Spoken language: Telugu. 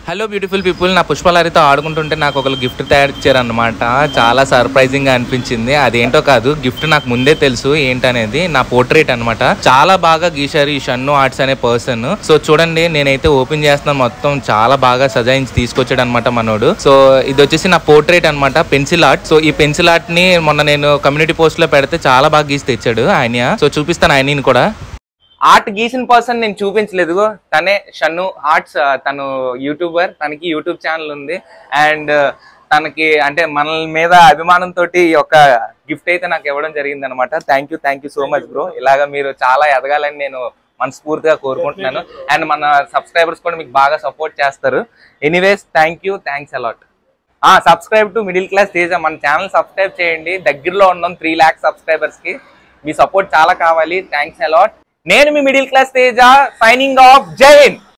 హలో బ్యూటిఫుల్ పీపుల్ నా పుష్పలారితో ఆడుకుంటుంటే నాకు ఒకరు గిఫ్ట్ తయారు ఇచ్చారనమాట చాలా సర్ప్రైజింగ్ గా అనిపించింది అదేంటో కాదు గిఫ్ట్ నాకు ముందే తెలుసు ఏంటనేది నా పోర్ట్రేట్ అన్నమాట చాలా బాగా గీశారు ఈ షన్ను ఆర్ట్స్ అనే పర్సన్ సో చూడండి నేనైతే ఓపెన్ చేస్తున్నాను మొత్తం చాలా బాగా సజాయించి తీసుకొచ్చాడు అనమాట మనోడు సో ఇది వచ్చేసి నా పోర్ట్రేట్ అన్నమాట పెన్సిల్ ఆర్ట్ సో ఈ పెన్సిల్ ఆర్ట్ ని మొన్న నేను కమ్యూనిటీ పోస్ట్ లో పెడితే చాలా బాగా గీసి తెచ్చాడు ఆయన సో చూపిస్తాను ఆయనని కూడా ఆర్ట్ గీసిన పర్సన్ నేను చూపించలేదు తనే షన్ను ఆర్ట్స్ తను యూట్యూబర్ తనకి యూట్యూబ్ ఛానల్ ఉంది అండ్ తనకి అంటే మన మీద అభిమానంతో ఈ యొక్క గిఫ్ట్ అయితే నాకు ఇవ్వడం జరిగింది అనమాట thank you thank you so much bro ఇలాగా మీరు చాలా ఎదగాలని నేను మనస్ఫూర్తిగా కోరుకుంటున్నాను అండ్ మన సబ్స్క్రైబర్స్ కూడా మీకు బాగా సపోర్ట్ చేస్తారు anyways thank you thanks a lot uh subscribe to middle class Teja మన ఛానల్ సబ్స్క్రైబ్ చేయండి దగ్గరలో ఉన్నాం త్రీ ల్యాక్స్ సబ్స్క్రైబర్స్ కి మీ సపోర్ట్ చాలా కావాలి థ్యాంక్స్ అలాట్ నేను మీ middle class Teja signing off జై హింద్